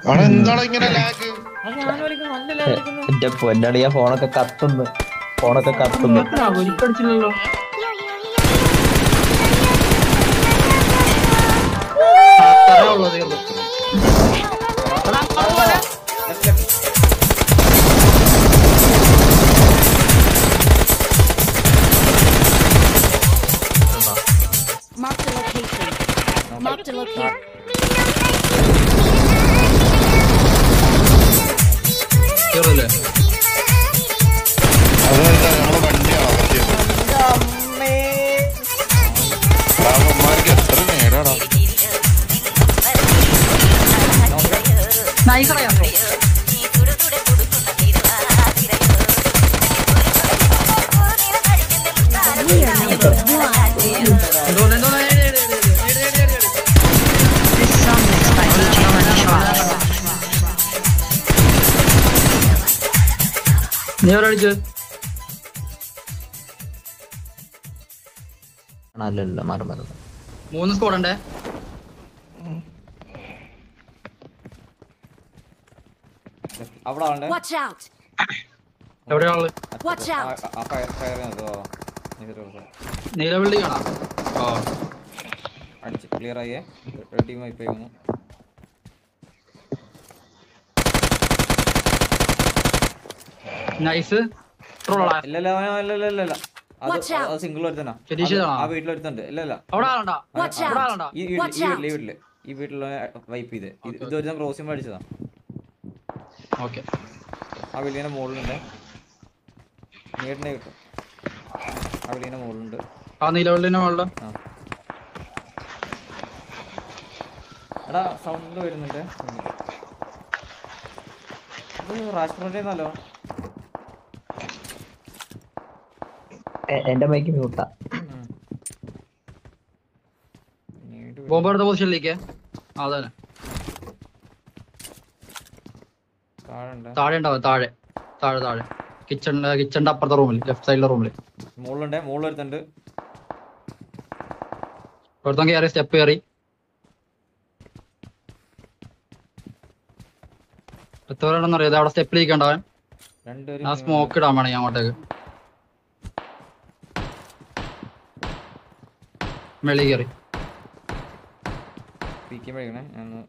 അവിടെ എന്താണ് ഇങ്ങനെ ലാഗ് അത് ഞാൻ വിളിക്കുന്നു നല്ല ലാഭിക്കുന്നു എന്റെ പൊന്നടിയ ഫോണൊക്കെ കത്തുന്നു ഫോണൊക്കെ കത്തുന്നു ഒരിക്കടിച്ചില്ലല്ലോ അത്രേ ഉള്ളൂ തീർന്നു Marked a location. Marked a location. തീർന്നില്ലേ അതെന്താ ഞങ്ങളെ വണ്ടിയാണ് അകത്തിയത് പാവന്മാർക്ക് എത്ര നേരാടാ നൈസ് അറിയാം എന്തോന്ന് എന്തോന്ന് ഏട് ഏട് ഏട് ഏട് ഏട് ഏട് ഏട് ഏട്. This song mixed by DJ Lemon Schwartz. നീ എവിടെ അടിച്ചു അല്ലല്ല മാറി മാറി മൂന്ന് സ്കോഡ് ഉണ്ടേ അവിടെ ആളുടെ Watch out! എവിടെയാള് Watch out! ആ ഫയർ ഫയർ ചെയ്തോ നീല ബിൽഡിംഗ് ആണോ ഓ അടിച്ച് ക്ലിയർ ആയേ ഒരു ടീം വൈപ്പ് ചെയ്യുന്നു നൈസ് ട്രോളാ ഇല്ല ഇല്ല അവൻ- ഇല്ല ഇല്ല ഇല്ല ഇല്ല അത് Watch out. അത് സിംഗിൾ ഒരുത്തനാ ഫിനിഷ് അത് ചെയ്തതാണോ? ആ വീട്ടിലൊരുത്തുണ്ട് ഇല്ല ഇല്ല അവിടെ ആളുണ്ടോ Watch അവിടെ out! ആളുണ്ടോ ഈ വീട്ടിൽ Watch ഈ out. വീട്ടില് ഈ വീട്ടില് ഈ വീട്ടിലുള്ള വൈപ്പ് ചെയ്ത് ഇത് Okay, ഇത് ഒരുത്തൻ ക്രോസിംഗ് പഠിച്ചതാ ഓക്കെ ആ വിളിയുടെ മുകളിലുണ്ട് നീട്ടിനെ കിട്ടും ആ വിളിയുടെ മുകളിലുണ്ട് ആ നീല ബിൽഡിങ്ങിന്റെ മുകളില് ആ എടാ സൗണ്ട് വരുന്നുണ്ട് ഇത് റാഷ്ട്രല്ലോ എന്റെ മൈക്ക് മ്യൂട്ടാ ബോംബ് എടുത്ത പൊസിഷനിലേക്ക് അതെ താഴെ താഴെ ഉണ്ടാവും താഴെ താഴെ താഴെ കിച്ചണിന്റെ കിച്ചണിന്റെ അപ്പുറത്തെ റൂമിൽ ലെഫ്റ്റ് സൈഡിലെ റൂമിൽ മുകളിലുണ്ട് മുകളിൽ ഒരുത്തുണ്ട് ഒരുത്തൻ കയറി സ്റ്റെപ്പ് കയറി എത്ര പേരുണ്ടെന്ന് അറിയാം അവിടെ സ്റ്റെപ്പിലേക്ക് ഉണ്ടാവാൻ രണ്ടുപേരും ഞാൻ സ്മോക്ക് ഇടാൻ വേണം ഞാൻ അങ്ങോട്ടേക്ക് വെളി കയറി പീക്കി മേടിക്കണേ ഞാൻ ഒന്ന്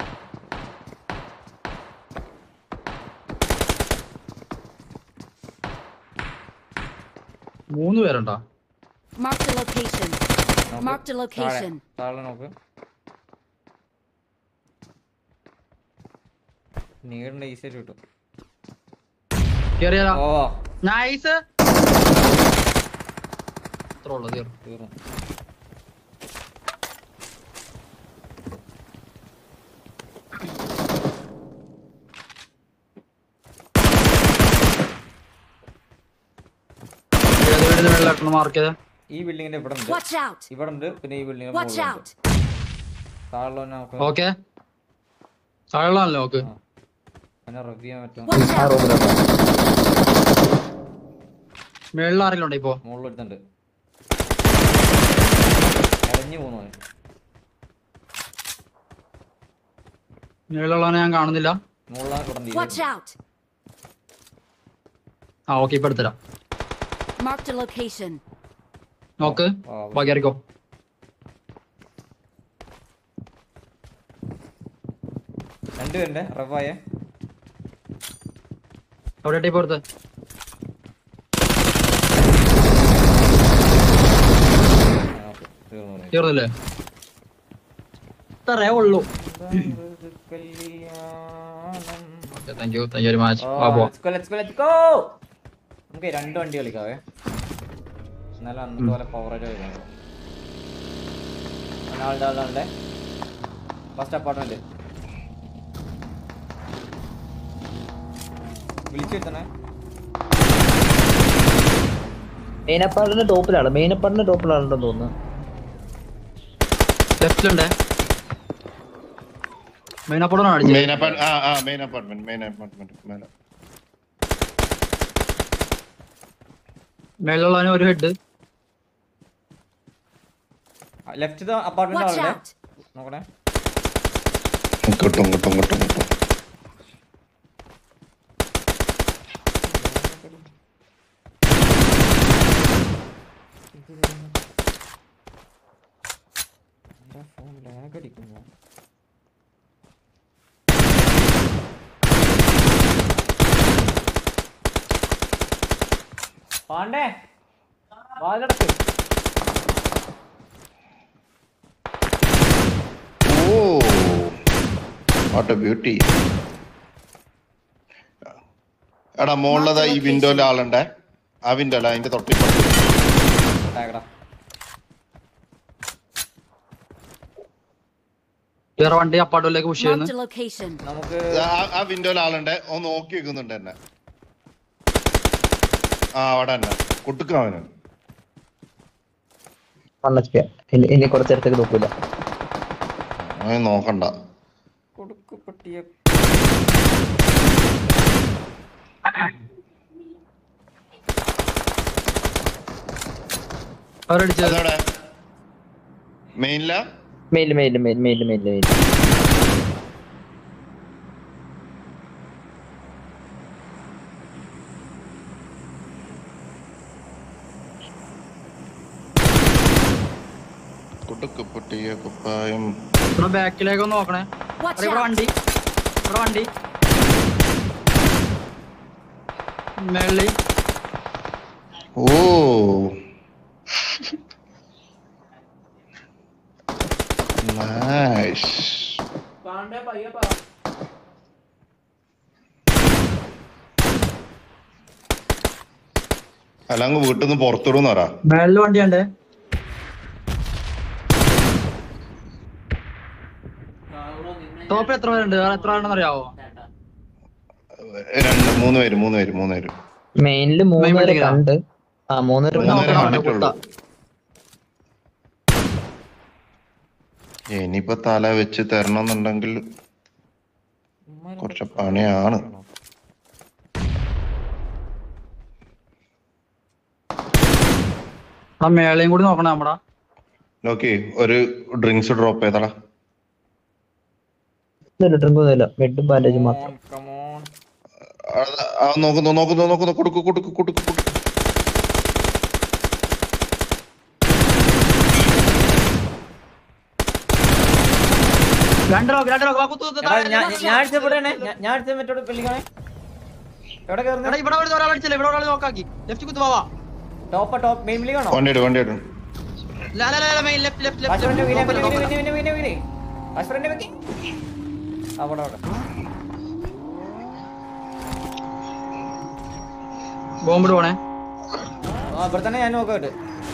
മൂന്ന് പേരുണ്ടോ Marked a location. നോക്ക്. Marked a താഴെ location. താഴെ നോക്ക് നീടിന്റെ ഈസി ആയിട്ട് കിട്ടും കയറിയാലോ ഓ നൈസ് അത്ര ഉള്ളു തീർന്നു തീർന്നു ഏത് വീടിന് വെള്ളം മാർക്ക് ചെയ്ത് ഈ ബിൽഡിങ്ങിന്റെ ഇവിടെ ഉണ്ട് Watch out! ഇവിടെ ഉണ്ട് പിന്നെ ഈ ബിൽഡിങ്ങിന്റെ Watch out! താഴെ നോക്ക് ഓക്കെ താഴെയാണല്ലോ നോക്ക് അതിനെ റിവ്യൂ ചെയ്യാൻ പറ്റും Watch ആ out! റൂമിലുണ്ടോ മേളിൽ ആരെങ്കിലും ഉണ്ടോ ഇപ്പോ മുകളിൽ എടുത്തുണ്ട് ഇറങ്ങി പോന്നു അവൻ. മേളിലുള്ളവനെ ഞാൻ കാണുന്നില്ല മുകളിലാണ് കിടന്ന് Watch out! ആ ഓക്കെ ഇപ്പൊ എടുത്തരാം Marked a location. നോക്ക് ആ, ബാ കയറിക്കോ രണ്ടുപേരുണ്ട് റവായെ അവിടെ ഇട്ടേ പുറത്ത് തീർന്നു പറയും. തീർന്നില്ലേ ഇത്രേ ഉള്ളൂ കല്യാണം. Thank you thank you very much ഓ, വാ പോ let's go, let's go, let's go. നമുക്ക് രണ്ട് വണ്ടി കളിക്കാവേ എന്നാലും അന്നത്തെ പോലെ പവറായിട്ട് കളിക്കാം ഒരാളുടെ ആളുടെ ഫസ്റ്റ് അപ്പാർട്ട്മെന്റ് വിളിച്ചു വരുത്തണേ മെയിൻ അപ്പാർട്ടിന്റെ ടോപ്പിലാണ് മെയിൻ അപ്പാർട്ടിന്റെ ടോപ്പിലാണെന്ന് തോന്നുന്നു ലെഫ്റ്റിലുണ്ടേ മെയിൻ അപ്പോഴാണ് അടിച്ചത് മെയിൻ അപ്പാർട്ട്മെന്റ് ആ ആ മെയിൻ അപ്പാർട്ട്മെന്റ് മെയിൻ അപ്പാർട്ട്മെന്റ് മേലെ മേളിലുള്ളവന് ഒരു ഹെഡ് ലെഫ്റ്റ് അപ്പാർട്ട്മെന്റ് Watch ആളുടെ out! നോക്കണേ കിട്ടും കിട്ടും കിട്ടും കിട്ടും പാണ്ടേ വാതിലടക്ക് ഓ വാട്ട് എ ബ്യൂട്ടി എടാ മുകളിലതാ ഈ വിൻഡോയിലെ ആളുണ്ടേ ആ വിൻഡോ അല്ല അതിന്റെ തൊട്ടിപ്പുറത്ത് ടാഗടാ വേറെ വണ്ടി അപ്പാർട്ട്മെന്റിലേക്ക് പുഷ് ചെയ്യുന്നു Marked a location. നമുക്ക് ആ- ആ വിൻഡോയിലെ ആളുണ്ട് ഓ നോക്കി വെക്കുന്നുണ്ട് എന്നെ ആ അവിടെ തന്നെ കുട്ടുക്ക അവന് വൺ എച്ച് പി ഇനി ഇനി കുറച്ച് നേരത്തേക്ക് നോക്കൂല അവന് നോക്കണ്ട കൊടുക്കപ്പെട്ടിയ അവരടിച്ചത് അതവിടെ മെയിനില മെയില് മെയില് മെയില് മെയില് മെയില് മെയില് കുട്ടുക്ക് പൊട്ടിയ കുപ്പായം ഇവിടെ ബാക്കിലേക്ക് ഒന്ന് നോക്കണേ Watch അവിടെ ഇവിടെ out. വണ്ടി ഇവിടെ വണ്ടി മേളിൽ ഓ നൈസ് പാണ്ടേ പയ്യ അല്ല അങ്ങ് വീട്ടിൽ നിന്ന് പുറത്തിടുന്ന് പറ മേളിൽ വണ്ടിയുണ്ട് ടോപ്പിൽ എത്ര പേരുണ്ട് വേറെ എത്ര പേരുണ്ടെന്ന് അറിയാവോ രണ്ട് മൂന്ന് പേര് മൂന്ന് പേര് മൂന്ന് പേര് മെയിനില് മൂന്ന് Main പേരെ building ആ? കണ്ട് ആ മൂന്ന് പേര് മൂന്ന് പേരെ നോക്കണം, കണ്ടിട്ടുള്ളൂ കുത്ത. ഇനിയിപ്പോ തല വെച്ച് തരണമെന്നുണ്ടെങ്കിൽ കുറച്ച് പണിയാണ് ആ മേളയും കൂടി നോക്കണേ നമ്മടാ നോക്കി ഒരു ഡ്രിങ്ക്സ് ഡ്രോപ്പ് ചെയ്തടാ ഡ്രിങ്ക് ഒന്നുമില്ല ബെഡും ബാൻഡേജും മാത്രം കമോൺ അത് ആ നോക്കുന്നു നോക്കുന്നു നോക്കുന്നു കൊടുക്ക് കൊടുക്ക് കൊടുക്ക് കൊടുക്ക് രണ്ട് ലോക്ക് രണ്ട് ലോക്ക് വാ, കുത്ത് കുത്ത് എടാ, താഴെ ഞാൻ ഇല്ല. ഞാൻ അടിച്ചപ്പെടണേ ഞാൻ അടിച്ച മറ്റോട് പെല്ലിക്കണേ എവിടെ എടാ കയറുന്നത് ഇവിടെ ഒരു ഒരാൾ അടിച്ചില്ല ഇവിടെ ഒരാൾ നോക്കാക്കി ലെഫ്റ്റ് കുത്ത് പോവാ ടോപ്പ് ടോപ്പ് മെയിൻ വിളി കാണോ വണ്ടി ഇട് വണ്ടി ഇടും ലാ ലാ ലാ മെയിൻ ലെഫ്റ്റ് ലെഫ്റ്റ് വാച്ച്മാന്റെ വീനെ വീനെ വീനെ ലെഫ്റ്റ് വീനെ വീനെ വീനെ വാച്ച്മാന്റെ വെക്കി അവിടെ അവിടെ ബോംബിട് പോണേ ആ ഇവിടെ തന്നെ ഞാൻ നോക്കട്ടെ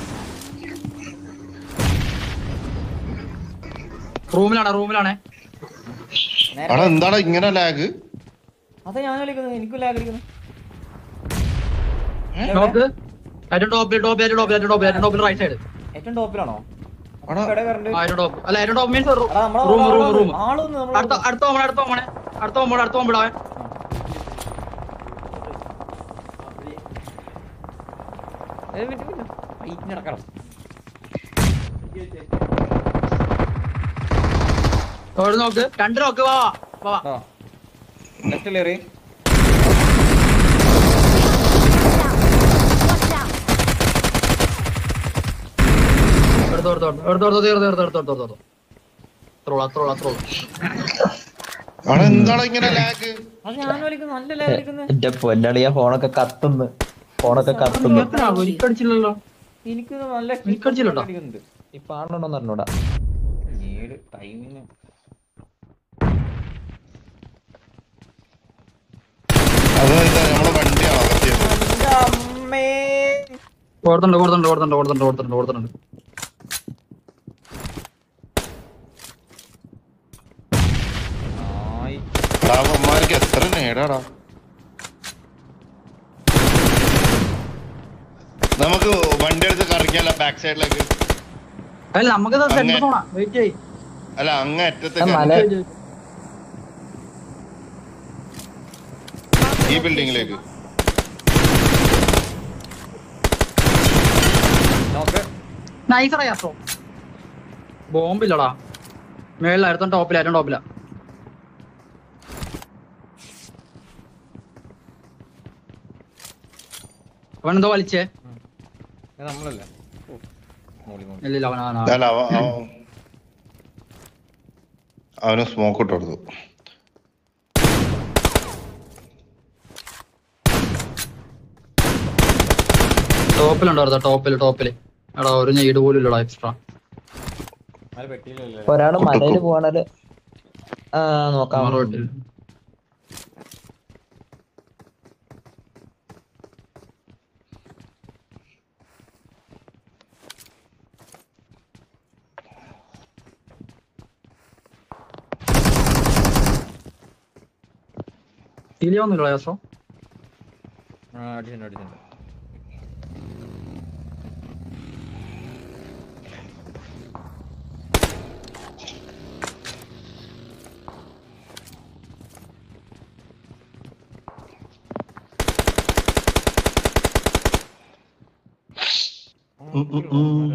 റൂമിലാണ് റൂമിലാണ് നേരെ ആടാ എന്താടാ ഇങ്ങനെ ലാഗ് അതാ ഞാൻ കളിക്കുന്നത് എനിക്കും ലാഗ് അടിക്കുന്നു നോക്ക് ഏറ്റവും ടോപ്പിൽ ടോപ്പ് ഏറ്റവും ടോപ്പിൽ ഏറ്റവും ടോപ്പിൽ ഏറ്റവും ടോപ്പിൽ റൈറ്റ് സൈഡ് ഏറ്റവും ടോപ്പിലാണോ ആടാ എവിടെ കയറണ്ട് ആ ഏറ്റവും ടോപ്പ് അല്ല ഏറ്റവും ടോപ്പ് മീൻസ് എടാ നമ്മളെ റൂം റൂം റൂം ആളൊന്ന് അടുത്ത നമ്മളെ അടുത്ത പോകണേ അടുത്ത പോകണേ അടുത്ത പോകുമ്പോൾ അടുത്ത പോകുമ്പോൾ ഏയ് വിട്ട് വിട്ട്. ഹൈറ്റിന് നടക്കണം അവിടെ നോക്ക് രണ്ട് നോക്ക് വാ വാ വാ കേട്ടോ ലെഫ്റ്റ് ലേറി Watch out. എടുത്തോ എടുത്തോ എടുത്തോ എടുത്തോ തീർത്തോ എടുത്തോ എടുത്തോ എടുത്തോ എടുത്തോ അത്രോളൂ അത്രോളൂ അത്രോളൂ ആടാ എന്താടാ ഇങ്ങനെ ലാഗ് അത് ഞാൻ കളിക്കുന്നു നല്ല ലാഗ് കളിക്കുന്നത് എന്റെ പൊന്നളിയ ഫോണൊക്കെ കത്തുന്നു ഫോണൊക്കെ കത്തുന്നു ഒരിക്കടിച്ചില്ലല്ലോ എനിക്ക് നല്ല എനിക്കടിച്ചില്ല കേട്ടോ. കളിക്കുന്നുണ്ട് ഇപ്പൊ ആണോന്ന് അറിഞ്ഞൂടാ ഏഴ് ടൈമിന് അത് എന്താ നമ്മളെ വണ്ടിയാണ് അകത്തിയത് എന്റെ അമ്മേ കൊടുത്തുണ്ട് കൊടുത്തുണ്ട് കൊടുത്തുണ്ട് കൊടുത്തുണ്ട് കൊടുത്തുണ്ട് കൊടുത്തുണ്ട് ആയി അവന്മാർക്ക് എത്ര നേടാടാ നമുക്ക് വണ്ടി എടുത്ത് കറങ്ങിയല്ല ബാക്ക് സൈഡിലേക്ക് അല്ല നമുക്ക് സെന്റർ അങ്ങനെ. പോണാ വെയിറ്റ് ചെയ്യ് അല്ല അങ്ങ് അറ്റത്ത് ആ, മല കയറി. ഈ ബിൽഡിങ്ങിലേക്ക് നോക്ക് നൈസ് അറിയാത്തോ ബോംബില്ലടാ മേളിലായിരുന്നു ടോപ്പില ഏറ്റവും ടോപ്പില അവൻ എന്തോ വലിച്ചേ ഇത് നമ്മളല്ലേ ഓ, മോളി മോളി ഇല്ലില്ല അവൻ അവനാ അല്ല അവ അവ- അവന് സ്മോക്ക് ഇട്ട് കൊടുത്തു ടോപ്പിലുണ്ടോ വെറുതെ ടോപ്പില് ടോപ്പില് എടാ ഒരു നെയ്ഡ് പോലും ഇല്ലടാ എക്സ്ട്രാ അത് പെട്ടിയില്ലല്ലോ ഒരാള് മലയില് പോവാണല് ആ നോക്കാം റോട്ടിൽ ഇല്ലയൊന്നുമില്ല യാസോ ആ അടിച്ചിട്ടുണ്ട് അടിച്ചിട്ടുണ്ട് ഉം, ഉം, ഉം.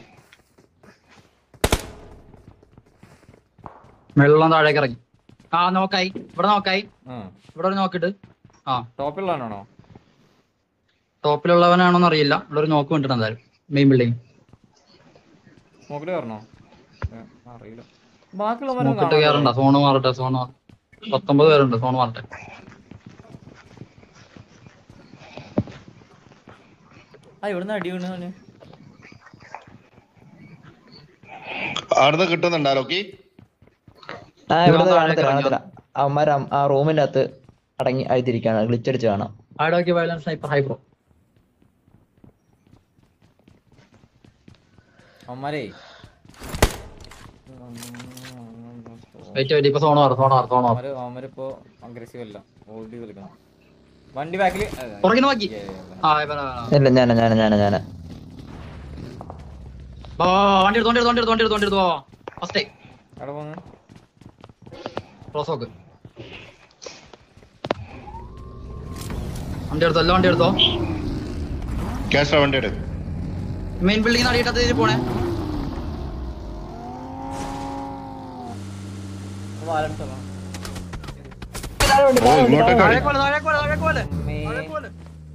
വെള്ളം താഴേക്ക് ഇറങ്ങി ആ നോക്കായി ഇവിടെ നോക്കായി ആ ഇവിടെ ഒരു നോക്കിട്ട് ആ ടോപ്പിലുള്ളതാണോ ടോപ്പിലുള്ളവനാണോന്ന് അറിയില്ല ഇവിടെ ഒരു നോക്ക് വേണ്ടിട്ട് എന്തായാലും മെയിൻ ബിൽഡിംഗ് മുകളിൽ പറഞ്ഞോ അറിയില്ല ബാക്കിയുള്ളവരെ നോക്കിട്ട് കയറണ്ട സോണ് മാറട്ടെ സോണ് മാറ- പത്തൊമ്പത് പേരുണ്ട് സോണ് മാറട്ടെ ആ ഇവിടുന്ന് അടി വീണ് അവിടുന്ന് കിട്ടുന്നുണ്ടാ ലോക്കി ആ ഇവിടെ ഞാൻ താഴേക്ക് കാണത്തില്ല ഇറങ്ങി കാണത്തില്ല അവന്മാർ ആ റൂമിന്റെ അകത്ത് അടങ്ങി അഴുതിരിക്കാണ് ഗ്ലിച്ചടിച്ച് കാണാം ആടോക്കി വയലൻസ് സ്നൈപ്പർ ഹൈപ്രോ അമ്മാരേ വെയിറ്റ് വെയിറ്റ് ഇപ്പൊ സോണ് മാറും സോണ് മാറും സോണ് മാറും അവര് അവരിപ്പോ അഗ്രസീവ് അല്ല ഓടി കളിക്കണം വണ്ടി ബാക്കില് പുറകിൽ നോക്കി ആ ഇവനാ, ഇവനാ. ഇല്ല ഞാന ഞാന ഞാന ഞാന വാ, വാ, വാ, വണ്ടി എടുത്ത് വണ്ടി എടുത്ത് വണ്ടി എടുത്ത് വണ്ടി എടുത്ത് വണ്ടി എടുത്ത് വാ ഫസ്റ്റേ എവിടെ പോന്ന് ക്രോസ് നോക്ക് വണ്ടി എടുത്തോ എല്ലാം വണ്ടി എടുത്തോ ക്യാഷ് വണ്ടി എടു മെയിൻ ബിൽഡിംഗ് അടിയിട്ടത് ഇതിൽ പോണേ വാലെടുത്തോളാം ഓ ഇങ്ങോട്ടേക്ക് താഴെ അടി. പോലെ താഴെ പോലെ താഴെ പോലെ താഴെ പോലെ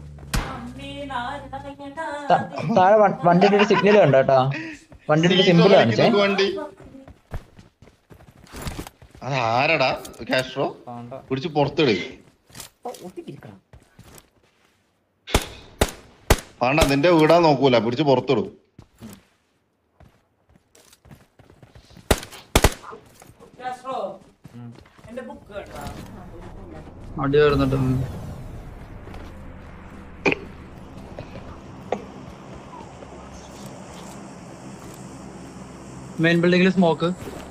താഴെ വ- വണ്ടിയുടെ ഒരു സിഗ്നൽ കണ്ടോ കേട്ടോ വണ്ടിയുടെ ഒരു സിമ്പിൾ കാണിച്ചേ ഇതൊക്കെ വണ്ടി അത് ആരടാ കാസ്ട്രോ കാണ്ട പിടിച്ച് പുറത്തിട് ഒട്ടിക്കിരിക്കണം വേണ്ട നിന്റെ വീടാ നോക്കൂല പിടിച്ച് പുറത്തിടും വണ്ടി വരുന്നുണ്ട് ഉം. മെയിൻ ബിൽഡിംഗിൽ സ്മോക്ക്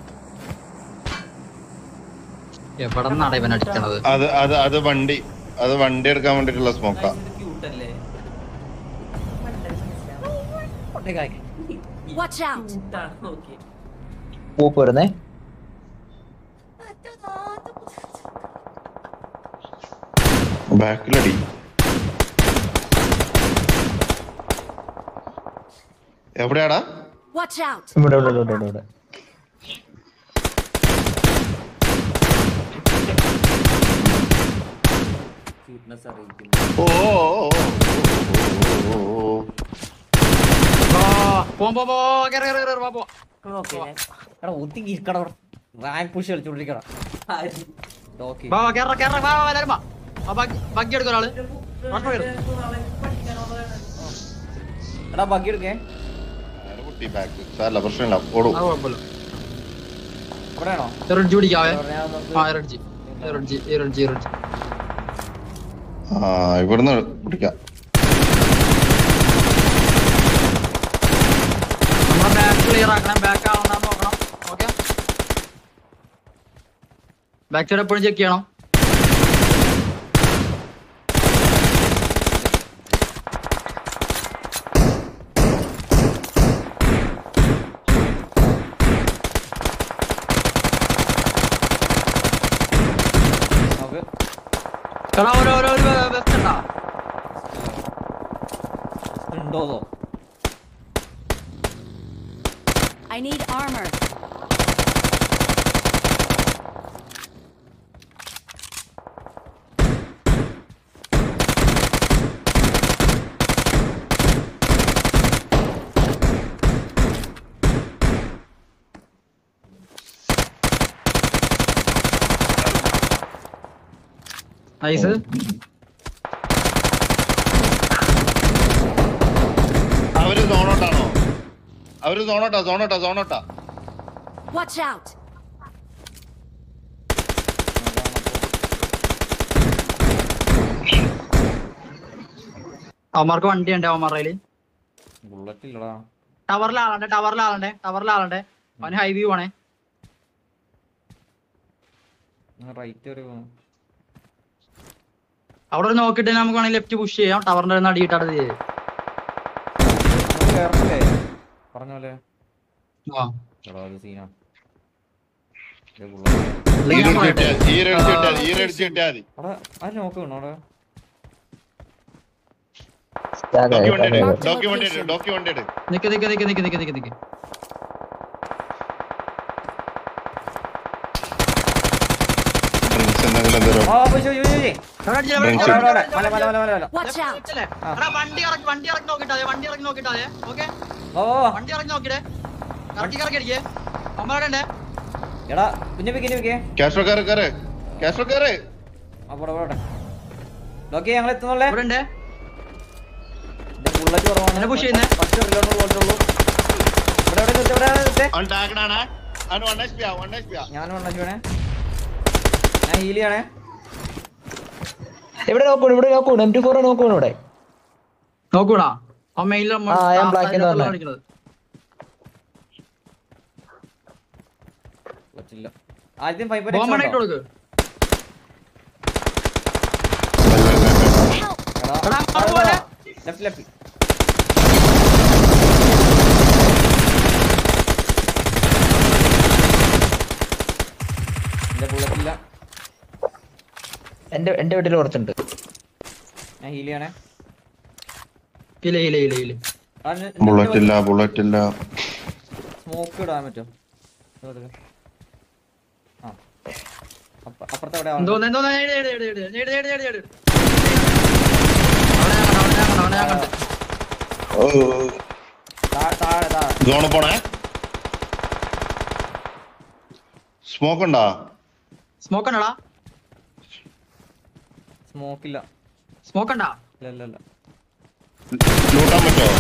എവിടെ നിന്നാണ് ഇവൻ അടിക്കണത് അത് അത് അത് വണ്ടി അത് വണ്ടി എടുക്കാൻ വേണ്ടിട്ടുള്ള സ്മോക്കാ Watch out! പൂപ്പ് വരുന്നേ ബാക്കിലടി എവിടെയാടാ Watch out! ഇവിടെ ഇവിടെ ഇവിടെ ഇവിടെ ഇവിടെ ഓ ഓ, ഓ, ഓ, ഓ, ഓ. വാ, പോ പോ പോ കേറ് കേറ് കേറ് വാ പോ എടാ ഒത്തിക്കിരിക്കട റാങ്ക് പുഷ് കളിച്ചോണ്ടിരിക്കടാ ഓക്കെ വാ വാ കേറ കേറ വാ വാ എല്ലാരും വാ ആ ബഗ്ഗി ബഗ്ഗി എടുക്കും ഒരാള് റോട്ട് കേറ് എടാ ബഗ്ഗി എടുക്കേ നേരെ പൊട്ടി ബാക്ക് സാരല്ല പ്രശ്നമില്ല ഓടും അത് കുഴപ്പമില്ല ഇവിടെയാണോ റെഡ്ജി പിടിക്കാവേ ഞാൻ ആ റെഡ്ജി റെഡ്ജി റെഡ്ജി റെഡ്ജി ആ ഇവിടുന്ന് പിടിക്കാം നമ്മുടെ ബാക്ക് ക്ലിയർ ആക്കണം ബാക്ക് ആവണം നോക്കണം ഓക്കെ ബാക്ക് സൈഡ് എപ്പോഴും ചെക്ക് ചെയ്യണം നമുക്ക് എടാ ഒരു ഒരു ഒരു വെസ്റ്റ് ഉണ്ടാ ഉണ്ടോന്നോ I need armor. നൈസ് അവര് സോണോട്ടാ സോണോട്ടാ സോണോട്ടാ Watch out! അവന്മാർക്ക് വണ്ടി ഉണ്ട് അവന്മാരുടെ ബുള്ളറ്റ് ഇല്ലടാ ടവറിൽ ആളുണ്ട് ടവറിൽ ആളുണ്ട് ടവറിൽ ആളുണ്ട് അവന് ഹൈ വ്യൂ ആണേ റൈറ്റ് ഒരു അവിടെ ഒരു നോക്കിട്ട് നമുക്ക് വേണമെങ്കിൽ ലെഫ്റ്റ് പുഷ് ചെയ്യാം ടവറിന്റെ അടുത്ത് അടിയിട്ടാണ് ചെയ്ത് കേറത്തില്ലേ പറഞ്ഞ പോലെ ആ എടാ അത് സീനാ അല്ലെങ്കിൽ ഈരടിച്ച് ഞാൻ കിട്ടിയാ പറയട്ടെ. ഈരടിച്ച് കിട്ടിയാ ഈരടിച്ച് കിട്ടിയാ മതി അവിടെ അത് നോക്ക് വേണോ അവിടെ document Marked a document location. Document നിക്ക് നിക്ക് നിക്ക് നിക്ക് നിക്ക് നിക്ക് നിക്ക് ഡ്രിങ്ക്സ് എന്തെങ്കിലും തരും ആ പോയി പോയി പോയി പോയി അവിടെ അടിച്ചില്ല, അവിടെ Drinks അവിടെ അടിച്ചില്ല, അവിടെ അവിടെ മല മല അടിച്ചില്ല. മല മല മല Watch out! വെച്ചില്ലേ? ആ. എടാ, വണ്ടി ഇറക്കി വണ്ടി ഇറക്കി നോക്കിട്ടാ വണ്ടി ഇറക്കി നോക്കിട്ടാ ഓക്കെ ഓ വണ്ടി ഇറക്കി നോക്കിടേ കറക്കി കറക്കി അടിക്കേ അമ്മയുടെ ഉണ്ട് എടാ പിന്നെ വെക്കേ വെക്കേ കാഷ്ട്രോ കയറ് കയറ് കാഷ്ട്രോ കയറ് അവിടെ അവിടെ നോക്കി ഞങ്ങൾ എത്തുന്നുള്ളേ ഇവിടെ ഉണ്ട് ബുള്ളറ്റ് കുറവാണ് എന്നെ push ചെയ്യുന്നെ? ഫസ്റ്റ് റിലോഡ് പോയിട്ടുള്ളൂ ഇവിടെ ഇവിടെ നിർത്ത്, ഇവിടെ നിർത്ത്. അവൻ ടാഗഡാണ് അവൻ വൺ എച്ച് പി ആ വൺ എച്ച് പി ആ ഞാൻ വണ്ണ വേണേ ഞാൻ ഹീൽ ചെയ്യണേ ഇവിടെ നോക്കൂ ഇവിടെ നോക്കൂ എം ടു ഫോർ നോക്കൂ ഇവിടെ നോക്കൂടാ ആ മെയിലിൽ ആ, I am black എന്ന് പറഞ്ഞെ. കാണിക്കുന്നത് പറ്റില്ല ആദ്യം ഫൈവ് ബോംബ് ഇട്ട് കൊടുക്ക് Help! എടാ, അങ്ങോട്ട് പോലെ. ലെഫ്റ്റ് ലെഫ്റ്റ് എന്റെ ബുള്ളറ്റ് ഇല്ല എന്റെ എന്റെ വീട്ടിൽ കുറച്ചുണ്ട് ഞാൻ ഹീൽ ചെയ്യണേ ഇല്ല ഇല്ല ഇല്ല ഇല്ല ബുള്ളറ്റ് ഇല്ല ബുള്ളറ്റ് ഇല്ല സ്മോക്ക് ഇടാൻ പറ്റുമോ ആ അപ്പ- അപ്പുറത്തെ എവിടെ എന്തോന്ന് എന്തോന്ന് ഏട് ഏട് ഏട് ഏട് ഏട് ഏട് ഏട് ഏട് അവിടെ ഞാൻ കണ്ടു, അവിടെ ഞാൻ കണ്ടു, അവിടെ ഞാൻ കണ്ടു. താഴെ താഴെ സോണ് പോണേ സ്മോക്ക് ഉണ്ടോ സ്മോക്ക് ഉണ്ടടാ സ്മോക്ക് ഇല്ല സ്മോക്ക് ഉണ്ടാ ഇല്ല ഇല്ല ഇല്ല ലൂട്ടാൻ പറ്റുമോ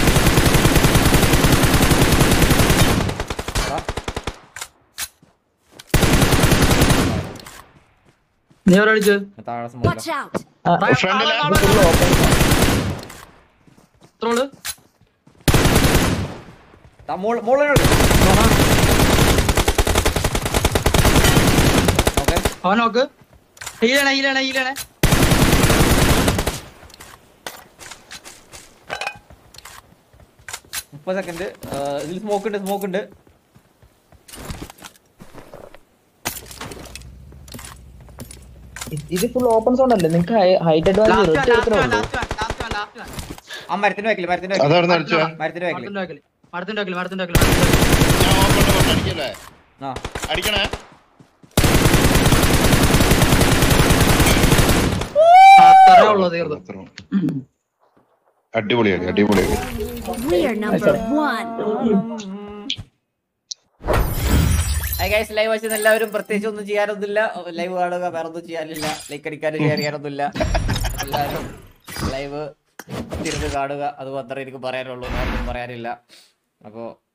എടാ, നീ എവിടെ അടിച്ചു താഴെ സ്മോക്ക് Watch out! ഫ്രണ്ടിലെ എത്രോള് മോളിലുണ്ട് ഓക്കെ അവൻ നോക്ക് ഹീലാണ് ഹീലാണ് ഹീലാണ് മുപ്പത് സെക്കൻഡ് ഇതിൽ സ്മോക്ക് ഉണ്ട് സ്മോക്ക് ഉണ്ട് ഇത് ഫുൾ ഓപ്പൺ സോൺ അല്ലേ നിങ്ങൾക്ക് ഹൈറ്റ് അഡ്വാൻസ് ലാസ്റ്റ് ഒറ്റ വൺ എടുക്കണേ last one last one last one ആ മരത്തിന് വെക്കില്ല മരത്തിന് അതെവിടെ വെക്കില്ല നിന്ന് അടിച്ചോ മരത്തിന് വെക്കില്ല മരത്തിന്റെ വെക്കല് മരത്തിന്റെ വെക്കല് മരത്തിന്റെ വെക്കല് ഞാൻ ഓപ്പൺ ഓപ്പൺ അടിക്കല്ലേ ആ അടിക്കണേ അത്രേ ഉള്ളൂ തീർന്നു അടിപൊളിയായി അടിപൊളിയായി We are number one. Hi guys live വെച്ച് എല്ലാവരും പ്രത്യേകിച്ച് ഒന്നും ചെയ്യാനൊന്നുമില്ല ലൈവ് കാണുക വേറെ ഒന്നും ചെയ്യാനില്ല ലൈക്ക് അടിക്കാനും ഷെയർ ചെയ്യാനൊന്നുമില്ല എല്ലാവരും ലൈവ് തിരിഞ്ഞ് കാണുക അത് മാത്രമേ എനിക്ക് പറയാനുള്ളൂ വേറൊന്നും പറയാനില്ല അപ്പോൾ